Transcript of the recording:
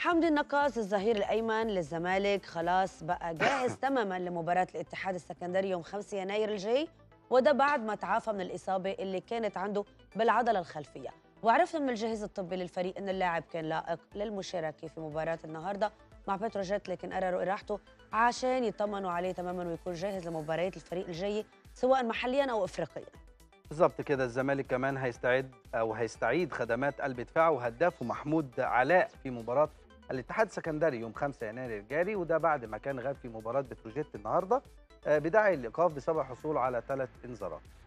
حمدي النقاص الظهير الايمن للزمالك خلاص بقى جاهز تماما لمباراه الاتحاد السكندري يوم 5 يناير الجاي وده بعد ما تعافى من الاصابه اللي كانت عنده بالعضله الخلفيه وعرفنا من الجهاز الطبي للفريق ان اللاعب كان لائق للمشاركه في مباراه النهارده مع بتروجيت لكن قرروا اراحته عشان يطمنوا عليه تماما ويكون جاهز لمباريات الفريق الجايه سواء محليا او افريقيا بالظبط كده الزمالك كمان هيستعد او هيستعيد خدمات قلب دفاعه وهدافه محمود علاء في مباراه الاتحاد السكندري يوم 5 يناير الجاري وده بعد ما كان غاب في مباراه بتروجيت النهارده بداعي الايقاف بسبب حصوله على ثلاث انذارات